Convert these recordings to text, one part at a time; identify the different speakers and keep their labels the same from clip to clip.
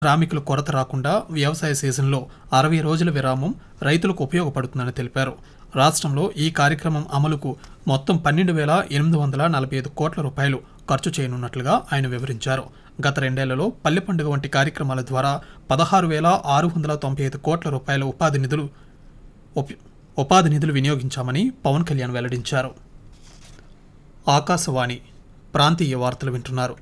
Speaker 1: శ్రామికుల కొరత రాకుండా వ్యవసాయ సీజన్లో అరవై రోజుల విరామం రైతులకు ఉపయోగపడుతుందని తెలిపారు రాష్ట్రంలో ఈ కార్యక్రమం అమలుకు మొత్తం పన్నెండు వేల ఎనిమిది వందల నలభై ఐదు కోట్ల రూపాయలు ఖర్చు చేయనున్నట్లుగా ఆయన వివరించారు గత రెండేళ్లలో పల్లె పండుగ వంటి కార్యక్రమాల ద్వారా పదహారు వేల ఆరు వందల తొంభై ఐదు కోట్ల రూపాయల ఉపాధి నిధులు ఉప- ఉపాధి నిధులు వినియోగించామని పవన్ కళ్యాణ్ వెల్లడించారు ఆకాశవాణి ప్రాంతీయ వార్తలు వింటున్నారు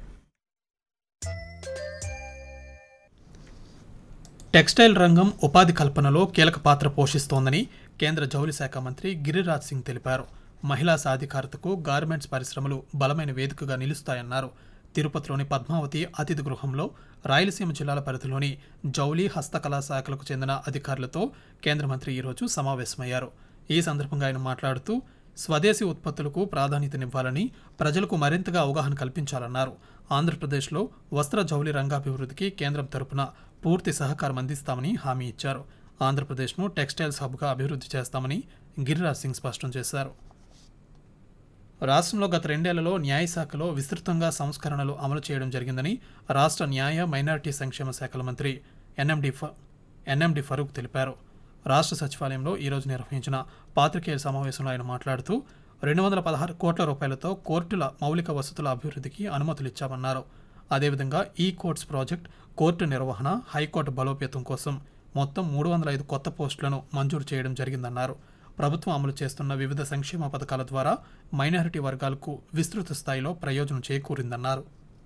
Speaker 1: టెక్స్టైల్ రంగం ఉపాధి కల్పనలో కీలక పాత్ర పోషిస్తోందని కేంద్ర జౌళి శాఖ మంత్రి గిరిరాజ్ సింగ్ తెలిపారు మహిళా సాధికారతకు గార్మెంట్స్ పరిశ్రమలు బలమైన వేదికగా నిలుస్తాయన్నారు తిరుపతిలోని పద్మావతి అతిథి గృహంలో రాయలసీమ జిల్లాల పరిధిలోని జౌలి హస్తకళా శాఖలకు చెందిన అధికారులతో కేంద్ర మంత్రి ఈరోజు సమావేశమయ్యారు ఈ సందర్భంగా ఆయన మాట్లాడుతూ స్వదేశీ ఉత్పత్తులకు ప్రాధాన్యతనివ్వాలని ప్రజలకు మరింతగా అవగాహన కల్పించాలన్నారు ఆంధ్రప్రదేశ్లో వస్త్ర జౌళి రంగాభివృద్ధికి కేంద్రం తరపున పూర్తి సహకారం అందిస్తామని హామీ ఇచ్చారు ఆంధ్రప్రదేశ్ను టెక్స్టైల్స్ హబ్గా అభివృద్ధి చేస్తామని గిరిరాజ్ సింగ్ స్పష్టం చేశారు రాష్ట్రంలో గత రెండేళ్లలో న్యాయశాఖలో విస్తృతంగా సంస్కరణలు అమలు చేయడం జరిగిందని రాష్ట్ర న్యాయ మైనారిటీ సంక్షేమ శాఖల మంత్రి ఎన్ఎండి ఫ ఎన్ఎండి ఫరూక్ తెలిపారు రాష్ట్ర సచివాలయంలో ఈరోజు నిర్వహించిన పాత్రికేయుల సమావేశంలో ఆయన మాట్లాడుతూ రెండు వందల పదహారు కోట్ల రూపాయలతో కోర్టుల మౌలిక వసతుల అభివృద్ధికి అనుమతులు ఇచ్చామన్నారు అదేవిధంగా ఈ కోర్ట్స్ ప్రాజెక్ట్ కోర్టు నిర్వహణ హైకోర్టు బలోపేతం కోసం మొత్తం మూడు వందల ఐదు కొత్త పోస్టులను మంజూరు చేయడం జరిగిందన్నారు ప్రభుత్వం అమలు చేస్తున్న వివిధ సంక్షేమ పథకాల ద్వారా మైనారిటీ వర్గాలకు విస్తృత స్థాయిలో ప్రయోజనం చేకూరిందన్నారు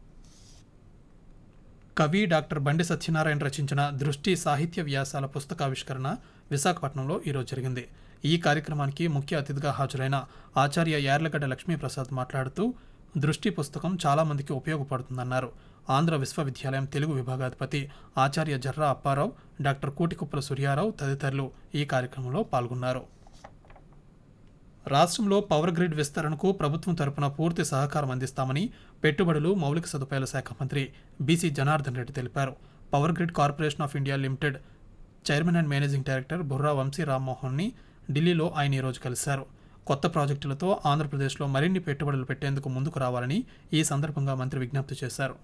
Speaker 1: కవి డాక్టర్ బండి సత్యనారాయణ రచించిన దృష్టి సాహిత్య వ్యాసాల పుస్తకావిష్కరణ విశాఖపట్నంలో ఈరోజు జరిగింది ఈ కార్యక్రమానికి ముఖ్య అతిథిగా హాజరైన ఆచార్య యార్లగడ్డ లక్ష్మీప్రసాద్ మాట్లాడుతూ దృష్టి పుస్తకం చాలా మందికి ఉపయోగపడుతుందన్నారు ఆంధ్ర విశ్వవిద్యాలయం తెలుగు విభాగాధిపతి ఆచార్య జర్రా అప్పారావు డాక్టర్ కూటికుప్పల సూర్యారావు తదితరులు ఈ కార్యక్రమంలో పాల్గొన్నారు రాష్ట్రంలో పవర్ గ్రిడ్ విస్తరణకు ప్రభుత్వం తరపున పూర్తి సహకారం అందిస్తామని పెట్టుబడులు మౌలిక సదుపాయాల శాఖ మంత్రి బీసీ జనార్దన్ రెడ్డి తెలిపారు power grid corporation of India limited chairman and managing director Burra Vamsi రామ్మోహన్ని ఢిల్లీలో ఆయన ఈరోజు కలిశారు కొత్త ప్రాజెక్టులతో ఆంధ్రప్రదేశ్లో మరిన్ని పెట్టుబడులు పెట్టేందుకు ముందుకు రావాలని ఈ సందర్భంగా మంత్రి విజ్ఞప్తి చేశారు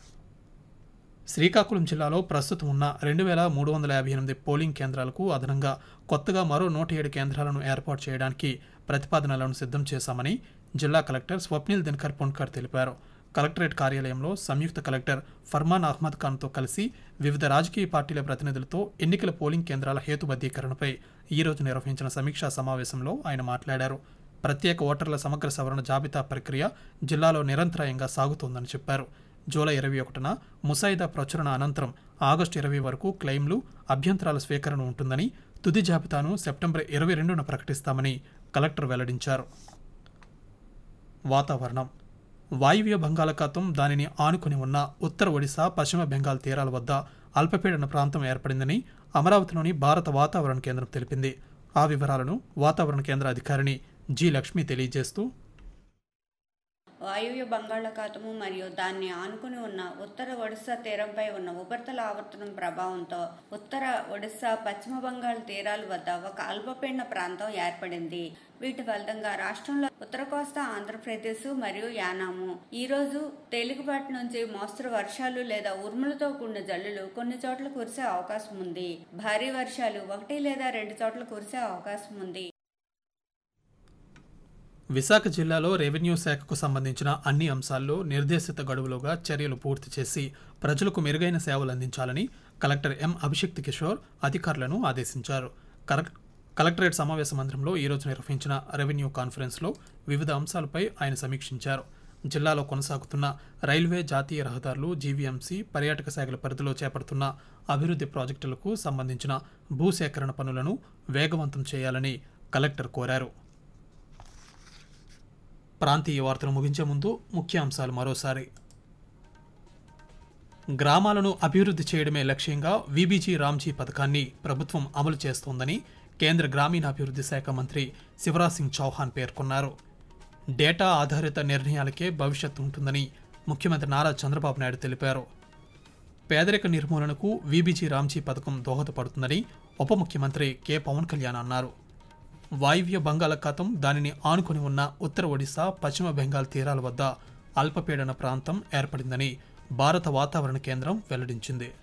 Speaker 1: శ్రీకాకుళం జిల్లాలో ప్రస్తుతం ఉన్న రెండు వేల మూడు వందల యాభై ఎనిమిది పోలింగ్ కేంద్రాలకు అదనంగా కొత్తగా మరో నూట ఏడు కేంద్రాలను ఏర్పాటు చేయడానికి ప్రతిపాదనలను సిద్ధం చేశామని జిల్లా కలెక్టర్ స్వప్నిల్ దినకర్ పొన్కర్ తెలిపారు కలెక్టరేట్ కార్యాలయంలో సంయుక్త కలెక్టర్ ఫర్మాన్ అహ్మద్ ఖాన్తో కలిసి వివిధ రాజకీయ పార్టీల ప్రతినిధులతో ఎన్నికల పోలింగ్ కేంద్రాల హేతుబద్ధీకరణపై ఈరోజు నిర్వహించిన సమీక్షా సమావేశంలో ఆయన మాట్లాడారు ప్రత్యేక ఓటర్ల సమగ్ర సవరణ జాబితా ప్రక్రియ జిల్లాలో నిరంతరాయంగా సాగుతోందని చెప్పారు జూలై ఇరవై ఒకటిన ముసాయిదా ప్రచురణ అనంతరం ఆగస్టు ఇరవై వరకు క్లెయిమ్లు అభ్యంతరాల స్వీకరణ ఉంటుందని తుది జాబితాను సెప్టెంబర్ ఇరవై రెండున ప్రకటిస్తామని కలెక్టర్ వెల్లడించారు వాతావరణం వాయువ్య బంగాళాఖాతం దానిని ఆనుకుని ఉన్న ఉత్తర ఒడిశా పశ్చిమ బెంగాల్ తీరాల వద్ద అల్పపీడన ప్రాంతం ఏర్పడిందని అమరావతిలోని భారత వాతావరణ కేంద్రం తెలిపింది ఆ వివరాలను వాతావరణ కేంద్ర అధికారిని జి లక్ష్మి తెలియజేస్తూ
Speaker 2: వాయువ్య బంగాళాఖాతము మరియు దాన్ని ఆనుకుని ఉన్న ఉత్తర ఒడిశా తీరంపై ఉన్న ఉపరితల ఆవర్తనం ప్రభావంతో ఉత్తర ఒడిశా పశ్చిమ బంగాళ తీరాల వద్ద ఒక అల్పపీడన ప్రాంతం ఏర్పడింది వీటి ఫలితంగా రాష్ట్రంలో ఉత్తర కోస్తా ఆంధ్రప్రదేశ్ మరియు యానాము ఈ రోజు తేలికపాటి నుంచి మోస్తరు వర్షాలు లేదా ఉరుములతో కూడిన జల్లులు కొన్ని చోట్ల కురిసే అవకాశం ఉంది భారీ వర్షాలు ఒకటి లేదా రెండు చోట్ల కురిసే అవకాశం ఉంది
Speaker 1: విశాఖ జిల్లాలో రెవెన్యూ శాఖకు సంబంధించిన అన్ని అంశాల్లో నిర్దేశిత గడువులోగా చర్యలు పూర్తి చేసి ప్రజలకు మెరుగైన సేవలు అందించాలని కలెక్టర్ ఎం అభిషిక్త్ కిషోర్ అధికారులను ఆదేశించారు కలెక్ కలెక్టరేట్ సమావేశ మందిరంలో ఈరోజు నిర్వహించిన రెవెన్యూ కాన్ఫరెన్స్లో వివిధ అంశాలపై ఆయన సమీక్షించారు జిల్లాలో కొనసాగుతున్న రైల్వే జాతీయ రహదారులు జీవీఎంసీ పర్యాటక శాఖల పరిధిలో చేపడుతున్న అభివృద్ధి ప్రాజెక్టులకు సంబంధించిన భూసేకరణ పనులను వేగవంతం చేయాలని కలెక్టర్ కోరారు ప్రాంతీయ వార్తలు ముగించే ముందు ముఖ్య అంశాలు మరోసారి గ్రామాలను అభివృద్ధి చేయడమే లక్ష్యంగా వీబీజీ రామ్జీ పథకాన్ని ప్రభుత్వం అమలు చేస్తోందని కేంద్ర గ్రామీణాభివృద్ధి శాఖ మంత్రి శివరాజ్ సింగ్ చౌహాన్ పేర్కొన్నారు డేటా ఆధారిత నిర్ణయాలకే భవిష్యత్తు ఉంటుందని ముఖ్యమంత్రి నారా చంద్రబాబు నాయుడు తెలిపారు పేదరిక నిర్మూలనకు వీబీజీ రామ్జీ పథకం దోహదపడుతుందని ఉప ముఖ్యమంత్రి కె పవన్ కళ్యాణ్ అన్నారు వాయువ్య బంగాళాఖాతం దానిని ఆనుకుని ఉన్న ఉత్తర ఒడిశా పశ్చిమ బెంగాల్ తీరాల వద్ద అల్పపీడన ప్రాంతం ఏర్పడిందని భారత వాతావరణ కేంద్రం వెల్లడించింది